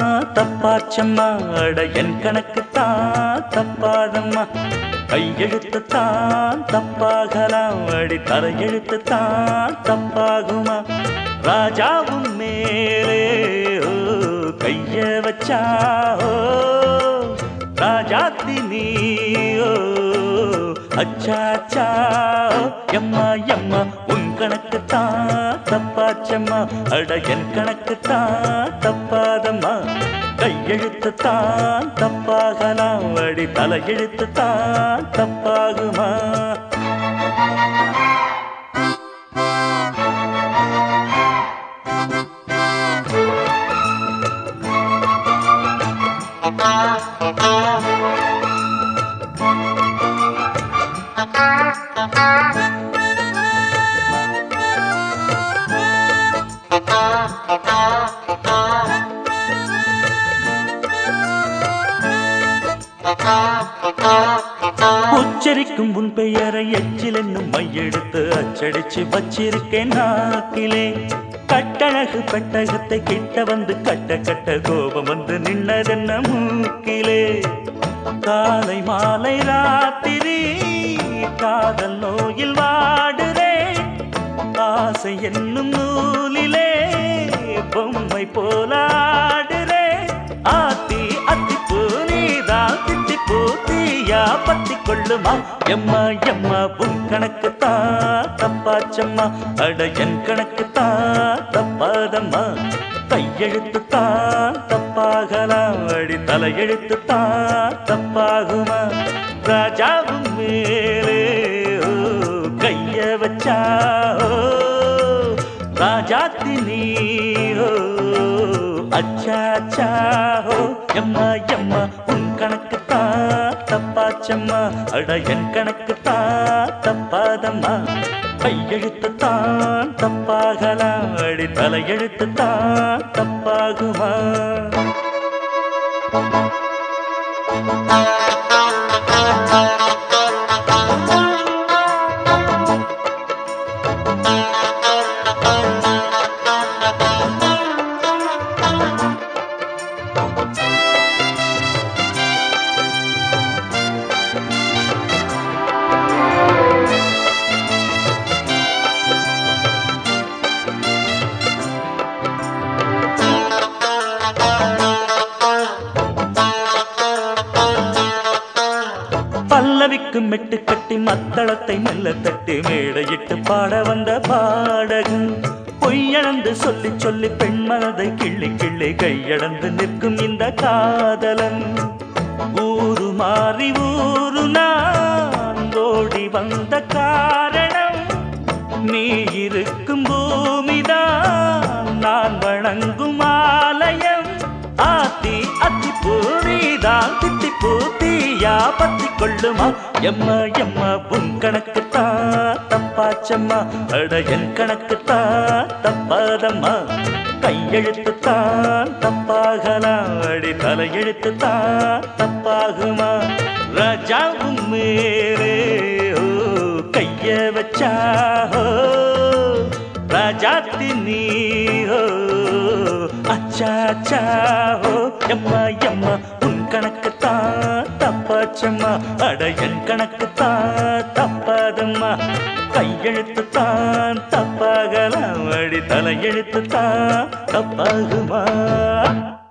தான் தப்பாச்சம்மா அட என் கணக்கு தான் தப்பாதம்மா கையெழுத்து தான் தப்பாகலாம் அடி தலையெழுத்து தான் தப்பாகுமா ராஜாவும் மேலே ஓ கைய வச்சா ஓ ராஜாத்தி நீயோ அச்சா அச்சா எம்மா எம்மா உன் கணக்கு தான் தப்பாச்சம்மா அட என் கணக்கு தான் தப்பாதம்மா கையெழுத்து தான் தப்பாகலாம் அடி தலையெழுத்து தான் தப்பாகுமா உச்சரிக்கும் உன் பெயரை எச்சில் என்னும் மையெடுத்து அச்சடிச்சு வச்சிருக்கேன் நாக்கிலே கட்டழகு பெட்டகத்தை கிட்ட வந்து கட்ட கட்ட கோபம் வந்து நின்னதென்ன மூக்கிலே காலை மாலை ராத்திரி காதல் நோயில் வாடுதே ஆசை என்னும் நூலிலே பொம்மை போலாடுதே ஆத்தி அத்தி பூனிதான் திட்டி பூத்தியா பத்தி கொள்ளுமா எம்மா எம்மா உன் கணக்கு தான் தப்பாச்சம்மா அட என் கணக்கு தான் தப்பாதம்மா கையெழுத்து தான் தப்பாகலாம் அடி தலையெழுத்து தான் தப்பாகுமா ராஜாவும் மேலே ஓ, கைய வச்சா ஓ, ராஜாத்தி நீரோ அச்சா அச்சா ஓ எம்மா எம்மா உன் கணக்கு தான் தப்பாச்சம்மா அட என் கணக்கு தான் தப்பாதம்மா கையெழுத்து தான் தப்பாகலாம் அடி தலையெழுத்து தான் தப்பாகுமா பல்லவிக்கு மெட்டு கட்டி மத்தளத்தை மெல்ல தட்டி மேடையிட்டு பாட வந்த பாடகன் பொய்யளந்து சொல்லி சொல்லி பெண் மனதை கிள்ளி கிள்ளி கையடந்து நிற்கும் இந்த காதலன் ஊரு மாறி ஊரு நான் ஓடி வந்த காரணம் நீ இருக்கும் பூமிதான் நான் வணங்கும் ஆலயம் ஆத்தி அத்தி பூரிதான் தித்தி பூத்தியா பத்தி கொள்ளுமா எம்மா எம்மா உன் கணக்கு தான் தப்பாச்சம்மா அட என் கணக்கு தான் தப்பாதம்மா கையெழுத்து தான் தப்பாகலாம் அடி தலையெழுத்து தான் தப்பாகுமா ராஜாவும் மேலே ஓ கைய வச்சா ஓ ராஜாத்தி நீரோ அச்சா அச்சா ஓ எம்மா எம்மா உன் கணக்கு தான் தப்பாச்சம்மா அட என் கணக்கு தான் தப்பாதம்மா கையெழுத்து தான் தப்பாகலாம் அடி தலையெழுத்து தான் தப்பாகுமா